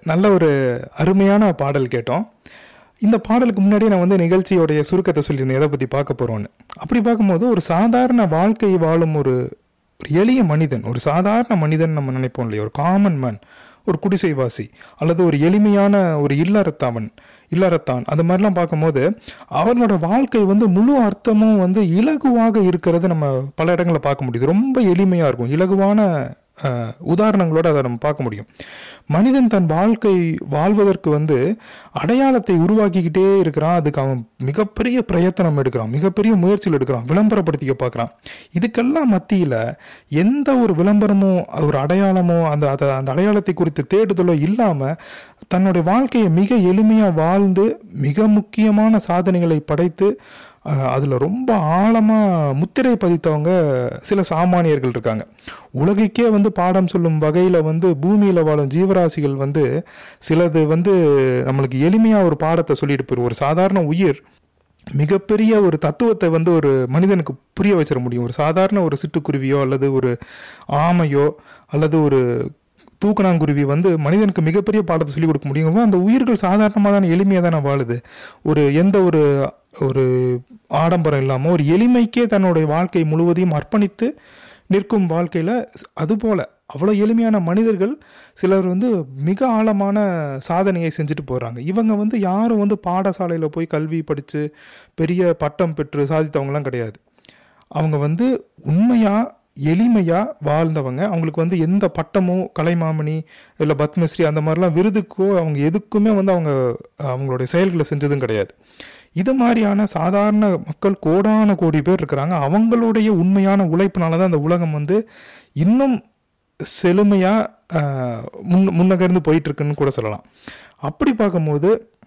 நல்ல ஒரு அருமையான பாடல் கேட்டோம் இந்த பாடலுக்கு முன்னாடியே நான் வந்து நிகழ்ச்சியோடைய சுருக்கத்தை சொல்லியிருந்தேன் எதை பற்றி பார்க்க போகிறோன்னு அப்படி பார்க்கும்போது ஒரு சாதாரண வாழ்க்கை வாழும் ஒரு ஒரு எளிய மனிதன் ஒரு சாதாரண மனிதன் நம்ம நினைப்போம் இல்லையா ஒரு காமன் மேன் ஒரு குடிசைவாசி அல்லது ஒரு எளிமையான ஒரு இல்லறத்தவன் இல்லறத்தான் அது மாதிரிலாம் பார்க்கும்போது அவனோட வாழ்க்கை வந்து முழு அர்த்தமும் வந்து இலகுவாக இருக்கிறது நம்ம பல இடங்களில் பார்க்க முடியுது ரொம்ப எளிமையாக இருக்கும் இலகுவான அஹ், உதாரணங்களோட அதை நம்ம பார்க்க முடியும் மனிதன் தன் வாழ்க்கை வாழ்வதற்கு வந்து அடையாளத்தை உருவாக்கிக்கிட்டே இருக்கிறான் அதுக்கு அவன் மிகப்பெரிய பிரயத்தனம் எடுக்கிறான் மிகப்பெரிய முயற்சிகள் எடுக்கிறான் விளம்பரப்படுத்திக்க பார்க்குறான் இதுக்கெல்லாம் மத்தியில் எந்த ஒரு விளம்பரமோ ஒரு அடையாளமோ அந்த அதை அந்த அடையாளத்தை குறித்து தேடுதலோ இல்லாமல் தன்னுடைய வாழ்க்கையை மிக எளிமையாக வாழ்ந்து மிக முக்கியமான சாதனைகளை படைத்து அதில் ரொம்ப ஆழமாக முத்திரை பதித்தவங்க சில சாமானியர்கள் இருக்காங்க உலகுக்கே வந்து பாடம் சொல்லும் வகையில் வந்து பூமியில் வாழும் ஜீவராசிகள் வந்து சிலது வந்து நம்மளுக்கு எளிமையாக ஒரு பாடத்தை சொல்லிட்டு போயிடும் ஒரு சாதாரண உயிர் மிகப்பெரிய ஒரு தத்துவத்தை வந்து ஒரு மனிதனுக்கு புரிய வச்சிட முடியும் ஒரு சாதாரண ஒரு சிட்டுக்குருவியோ அல்லது ஒரு ஆமையோ அல்லது ஒரு தூக்கணாங்குருவி வந்து மனிதனுக்கு மிகப்பெரிய பாடத்தை சொல்லிக் கொடுக்க முடியும் அந்த உயிர்கள் சாதாரணமாக தானே எளிமையாக தானே வாழுது ஒரு எந்த ஒரு ஒரு ஆடம்பரம் இல்லாமல் ஒரு எளிமைக்கே தன்னுடைய வாழ்க்கை முழுவதையும் அர்ப்பணித்து நிற்கும் வாழ்க்கையில் அதுபோல் அவ்வளோ எளிமையான மனிதர்கள் சிலர் வந்து மிக ஆழமான சாதனையை செஞ்சுட்டு போகிறாங்க இவங்க வந்து யாரும் வந்து பாடசாலையில் போய் கல்வி படித்து பெரிய பட்டம் பெற்று சாதித்தவங்கலாம் கிடையாது அவங்க வந்து உண்மையாக எளிமையாக வாழ்ந்தவங்க அவங்களுக்கு வந்து எந்த பட்டமோ கலைமாமணி இல்லை பத்மஸ்ரீ அந்த மாதிரிலாம் விருதுக்கோ அவங்க எதுக்குமே வந்து அவங்க அவங்களுடைய செயல்களை செஞ்சதும் கிடையாது இது மாதிரியான சாதாரண மக்கள் கோடான கோடி பேர் இருக்கிறாங்க அவங்களுடைய உண்மையான உழைப்பினால தான் அந்த உலகம் வந்து இன்னும் செழுமையாக முன் முன்னகர்ந்து போயிட்டு இருக்குன்னு கூட சொல்லலாம் அப்படி பார்க்கும்போது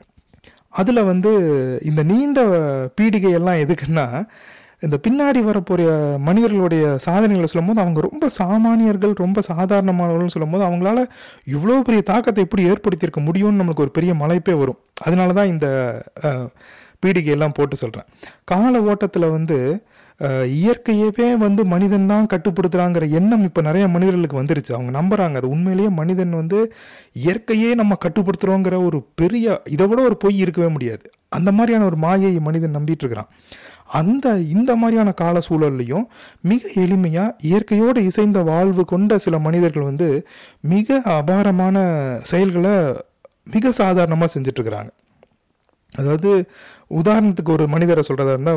அதில் வந்து இந்த நீண்ட பீடிகை எல்லாம் எதுக்குன்னா இந்த பின்னாடி வரப்போகிற மனிதர்களுடைய சாதனைகளை சொல்லும்போது அவங்க ரொம்ப சாமானியர்கள் ரொம்ப சாதாரணமானவர்கள்னு சொல்லும்போது அவங்களால இவ்வளோ பெரிய தாக்கத்தை எப்படி ஏற்படுத்தியிருக்க முடியும்னு நம்மளுக்கு ஒரு பெரிய மலைப்பே வரும் அதனால தான் இந்த அஹ், பீடிகையெல்லாம் போட்டு சொல்கிறேன் கால ஓட்டத்தில் வந்து அஹ், இயற்கையவே வந்து மனிதன் தான் கட்டுப்படுத்துகிறாங்கிற எண்ணம் இப்போ நிறைய மனிதர்களுக்கு வந்துருச்சு அவங்க நம்புறாங்க அது உண்மையிலேயே மனிதன் வந்து இயற்கையே நம்ம கட்டுப்படுத்துகிறோங்கிற ஒரு பெரிய இதை விட ஒரு பொய் இருக்கவே முடியாது அந்த மாதிரியான ஒரு மாயை மனிதன் நம்பிட்டு இருக்கிறான் அந்த இந்த மாதிரியான கால சூழல்லையும் மிக எளிமையாக இயற்கையோடு இசைந்த வாழ்வு கொண்ட சில மனிதர்கள் வந்து மிக அபாரமான செயல்களை மிக சாதாரணமாக செஞ்சுட்டு இருக்கிறாங்க அதாவது உதாரணத்துக்கு ஒரு மனிதரை சொல்கிறதா இருந்தால்